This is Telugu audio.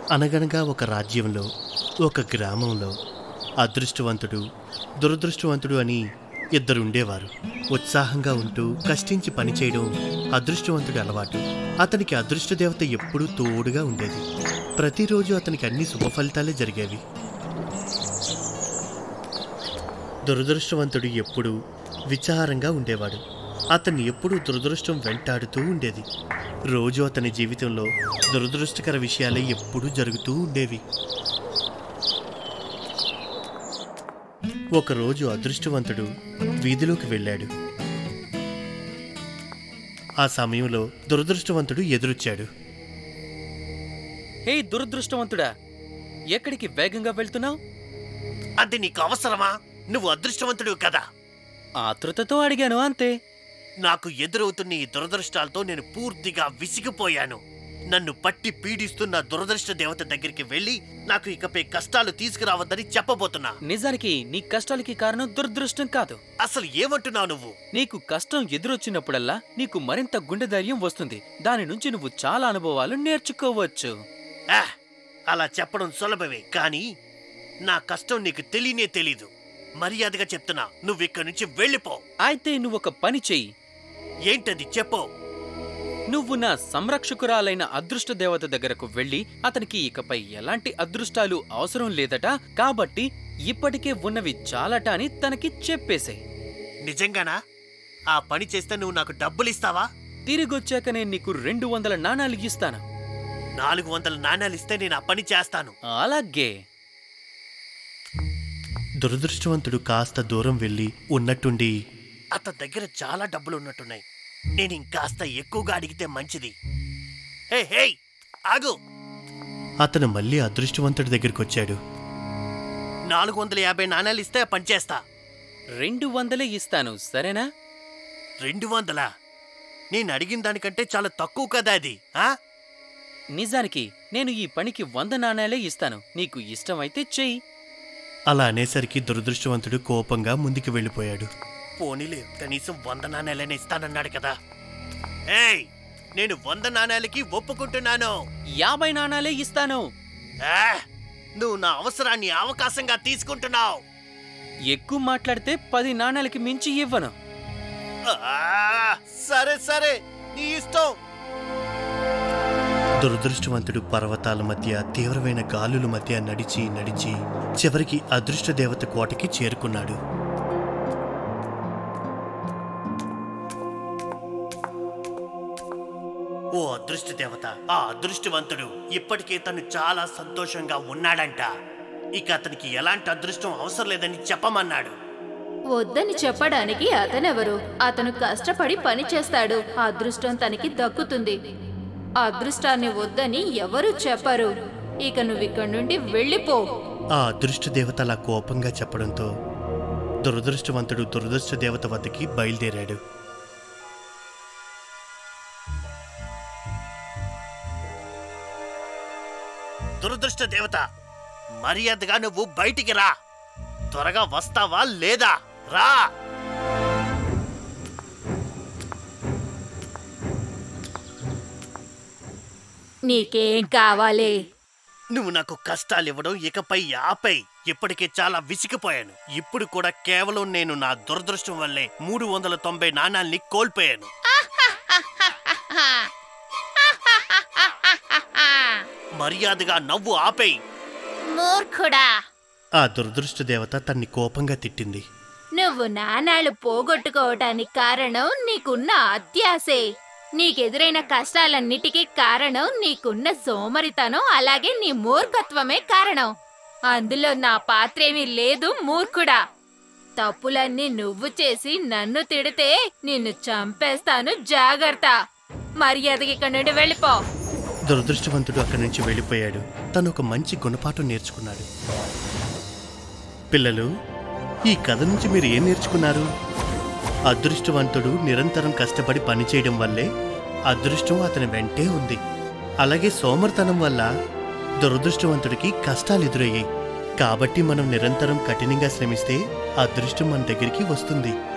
అనగనగా ఒక రాజ్యంలో ఒక గ్రామంలో అదృష్టవంతుడు దురదృష్టవంతుడు అని ఇద్దరు ఉండేవారు ఉత్సాహంగా ఉంటూ కష్టించి పనిచేయడం అదృష్టవంతుడి అలవాటు అతనికి అదృష్ట దేవత ఎప్పుడూ తోడుగా ఉండేది ప్రతిరోజు అతనికి అన్ని శుభ ఫలితాలే జరిగేవి దురదృష్టవంతుడు ఎప్పుడూ విచారంగా ఉండేవాడు అతన్ని ఎప్పుడూ దురదృష్టం వెంటాడుతూ ఉండేది రోజు అతని జీవితంలో దురదృష్టకర విషయాలే ఎప్పుడూ జరుగుతూ ఉండేవి ఒకరోజు అదృష్టవంతుడు వీధిలోకి వెళ్ళాడు ఆ సమయంలో దురదృష్టవంతుడు ఎదురొచ్చాడు హే దురదృష్టవంతుడా ఎక్కడికి వేగంగా వెళ్తున్నావు అది నీకు అవసరమా నువ్వు అదృష్టవంతుడు కదా ఆతృతతో అడిగాను అంతే నాకు ఎదురవుతున్న ఈ దురదృష్టాలతో నేను పూర్తిగా విసిగిపోయాను నన్ను పట్టి పీడిస్తున్న దురదృష్ట దేవత దగ్గరికి వెళ్ళి నాకు ఇకపై కష్టాలు తీసుకురావద్దని చెప్పబోతున్నా నిజానికి నీ కష్టాలకి కారణం దురదృష్టం కాదు అసలు ఏమంటున్నావు నువ్వు నీకు కష్టం ఎదురొచ్చినప్పుడల్లా నీకు మరింత గుండె ధైర్యం వస్తుంది దాని నుంచి నువ్వు చాలా అనుభవాలు నేర్చుకోవచ్చు ఆ, అలా చెప్పడం సులభమే కానీ నా కష్టం నీకు తెలియనే తెలీదు మర్యాదగా చెప్తున్నా నువ్వు ఇక్కడి నుంచి వెళ్ళిపో అయితే నువ్వు ఒక పని చెయ్యి ఏంటది చెప్పు నువ్వు నా సంరక్షకురాలైన అదృష్ట దేవత దగ్గరకు వెళ్ళి అతనికి ఇకపై ఎలాంటి అదృష్టాలు అవసరం లేదట కాబట్టి ఇప్పటికే ఉన్నవి చాలట అని తనకి చెప్పేశాయి నిజంగానా ఆ పని చేస్తే నువ్వు నాకు డబ్బులు ఇస్తావా తిరిగొచ్చాక నేను నీకు రెండు వందల నాణాలు ఇస్తాను నాలుగు వందల నాణ్యాలు ఇస్తే నేను ఆ పని చేస్తాను అలాగే దురదృష్టవంతుడు కాస్త దూరం వెళ్ళి ఉన్నట్టుండి అతని దగ్గర చాలా డబ్బులు ఉన్నట్టున్నాయి నేను ఇంకాస్త ఎక్కువగా అడిగితే మంచిది హే హే ఆగు అతను మళ్ళీ అదృష్టవంతుడి దగ్గరికి వచ్చాడు నాలుగు వందల యాభై నాణ్యాలు ఇస్తే ఆ పని చేస్తా రెండు వందలే ఇస్తాను సరేనా రెండు వందలా నేను అడిగిన దానికంటే చాలా తక్కువ కదా అది ఆ నిజానికి నేను ఈ పనికి వంద నాణేలే ఇస్తాను నీకు ఇష్టమైతే చెయ్యి అలా అనేసరికి దురదృష్టవంతుడు కోపంగా ముందుకు వెళ్ళిపోయాడు పోనీలే కనీసం వంద నాణ్యాలైనా ఇస్తానన్నాడు కదా ఏయ్ నేను వంద నాణ్యాలకి ఒప్పుకుంటున్నాను యాభై నాణాలే ఇస్తాను ఆ, నువ్వు నా అవసరాన్ని అవకాశంగా తీసుకుంటున్నావు ఎక్కువ మాట్లాడితే పది నాణాలకి మించి ఇవ్వను ఆ, సరే సరే నీ ఇష్టం దురదృష్టవంతుడు పర్వతాల మధ్య తీవ్రమైన గాలుల మధ్య నడిచి నడిచి చివరికి అదృష్ట దేవత కోటకి చేరుకున్నాడు ఓ అదృష్ట దేవత ఆ అదృష్టవంతుడు ఇప్పటికే తను చాలా సంతోషంగా ఉన్నాడంట ఇక అతనికి ఎలాంటి అదృష్టం అవసరం లేదని చెప్పమన్నాడు వద్దని చెప్పడానికి అతనెవరు అతను కష్టపడి పని చేస్తాడు ఆ అదృష్టం తనకి దక్కుతుంది ఆ అదృష్టాన్ని వద్దని ఎవరు చెప్పరు ఇక నువ్వు ఇక్కడి నుండి వెళ్ళిపో ఆ అదృష్ట దేవత అలా కోపంగా చెప్పడంతో దురదృష్టవంతుడు దురదృష్ట దేవత వద్దకి బయలుదేరాడు దురదృష్ట దేవత మర్యాదగా నువ్వు బయటికి రా త్వరగా వస్తావా లేదా రా నీకేం కావాలి నువ్వు నాకు కష్టాలు ఇవ్వడం ఇకపై ఆపై ఇప్పటికే చాలా విసిగిపోయాను ఇప్పుడు కూడా కేవలం నేను నా దురదృష్టం వల్లే మూడు వందల తొంభై నాణాల్ని కోల్పోయాను మర్యాదగా నవ్వు ఆపేయ్ మూర్ఖుడా ఆ దురదృష్ట దేవత తన్ని కోపంగా తిట్టింది నువ్వు నాణాలు పోగొట్టుకోవటానికి కారణం నీకున్న అత్యాసే నీకెదురైన కష్టాలన్నిటికీ కారణం నీకున్న సోమరితనం అలాగే నీ మూర్ఖత్వమే కారణం అందులో నా పాత్రేమీ లేదు మూర్ఖుడా తప్పులన్నీ నువ్వు చేసి నన్ను తిడితే నిన్ను చంపేస్తాను జాగ్రత్త మర్యాదకి ఇక్కడి నుండి వెళ్ళిపో దురదృష్టవంతుడు అక్కడి నుంచి వెళ్ళిపోయాడు తను ఒక మంచి గుణపాఠం నేర్చుకున్నాడు పిల్లలు ఈ కథ నుంచి మీరు ఏం నేర్చుకున్నారు అదృష్టవంతుడు నిరంతరం కష్టపడి పనిచేయడం వల్లే అదృష్టం అతని వెంటే ఉంది అలాగే సోమర్తనం వల్ల దురదృష్టవంతుడికి కష్టాలు ఎదురయ్యాయి కాబట్టి మనం నిరంతరం కఠినంగా శ్రమిస్తే అదృష్టం మన దగ్గరికి వస్తుంది